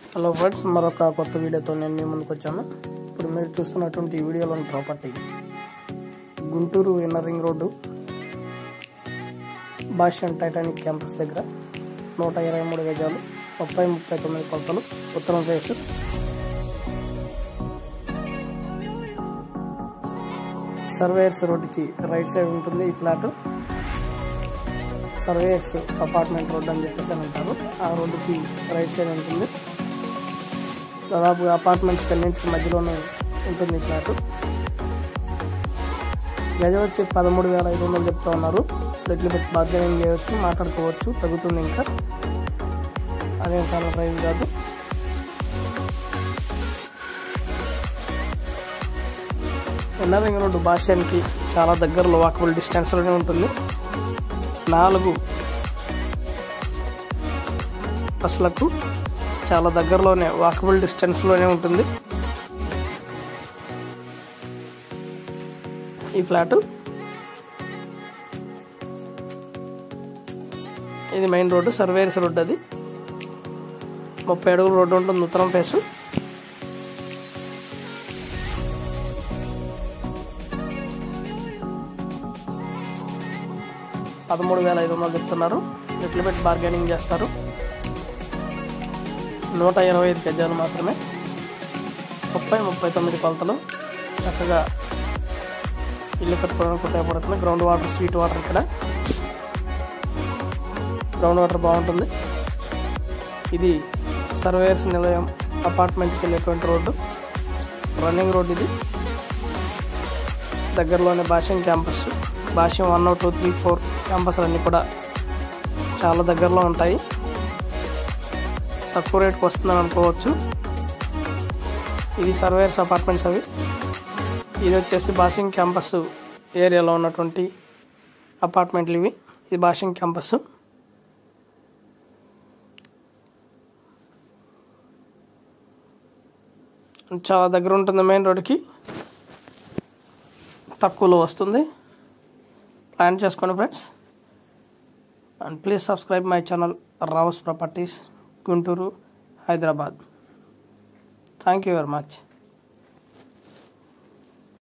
hello friends మరొక కొత్త వీడియోతో నేను మీ ముందుకు వచ్చాను ఇప్పుడు మీరు చూస్తున్నటువంటి ఈ వీడియోలోని property Guntur inner ring road Bhashyam Titanic campus దగ్గర నూట ఇరవై మూడు గజాలు ముప్పై ముప్పై తొమ్మిది కొలతలు ఉత్తరం ఫేస్ సర్వేయర్స్ రోడ్డుకి రైట్ సైడ్ ఉంటుంది ఈ ఫ్లాట్ సర్వేయర్స్ అపార్ట్మెంట్ రోడ్ అని చెప్పేసి అని అంటారు ఆ రోడ్డుకి రైట్ సైడ్ ఉంటుంది దాదాపు అపార్ట్మెంట్స్ అన్నింటికి మధ్యలోనే ఉంటుంది ఈ ఫ్లాట్ గజం వచ్చి పదమూడు వేల ఐదు వందలు చెప్తా ఉన్నారు రెడ్లు పెట్టి బాధ్యం చేయవచ్చు మాట్లాడుకోవచ్చు తగ్గుతుంది ఇంకా అదేం చాలా ప్రైజ్ కాదు ఎన్నరింగ్ రోడ్డు భాష్యానికి చాలా దగ్గరలో వాకబుల్ డిస్టెన్స్లోనే ఉంటుంది నాలుగు బస్సులకు చాలా దగ్గరలోనే వాకబుల్ డిస్టెన్స్లోనే ఉంటుంది ఈ ఫ్లాట్ ఇది మెయిన్ రోడ్డు సర్వేర్స్ రోడ్డు అది ముప్పై అడుగుల రోడ్డు ఉంటుంది ఉత్తరం ఫేసు పదమూడు వేల ఐదు వందలు చెప్తున్నారు లిటిల్ బిట్ బార్గెనింగ్ చేస్తారు నూట ఇరవై ఐదు గజాలు మాత్రమే ముప్పై ముప్పై తొమ్మిది కొలతలు చక్కగా ఇల్లు కట్టుకోవడానికి ఉపయోగపడుతుంది గ్రౌండ్ వాటర్ స్వీట్ వాటర్ ఇక్కడ గ్రౌండ్ వాటర్ బాగుంటుంది ఇది సర్వేయర్స్ నిలయం అపార్ట్మెంట్కి వెళ్ళేటువంటి రోడ్డు రన్నింగ్ రోడ్ ఇది దగ్గరలోనే Bhashyam campus Bhashyam one two three four క్యాంపస్లు అన్నీ కూడా చాలా దగ్గరలో ఉంటాయి తక్కువ రేట్కి వస్తుందని అనుకోవచ్చు ఇది సర్వేయర్స్ అపార్ట్మెంట్స్ అవి ఇది వచ్చేసి బాషింగ్ క్యాంపస్ ఏరియాలో ఉన్నటువంటి అపార్ట్మెంట్లు ఇవి ఇది బాషింగ్ క్యాంపస్ చాలా దగ్గర ఉంటుంది మెయిన్ రోడ్కి తక్కువలో వస్తుంది ప్లాన్ చేసుకోండి friends and please subscribe my channel Rao's properties Guntur Hyderabad thank you very much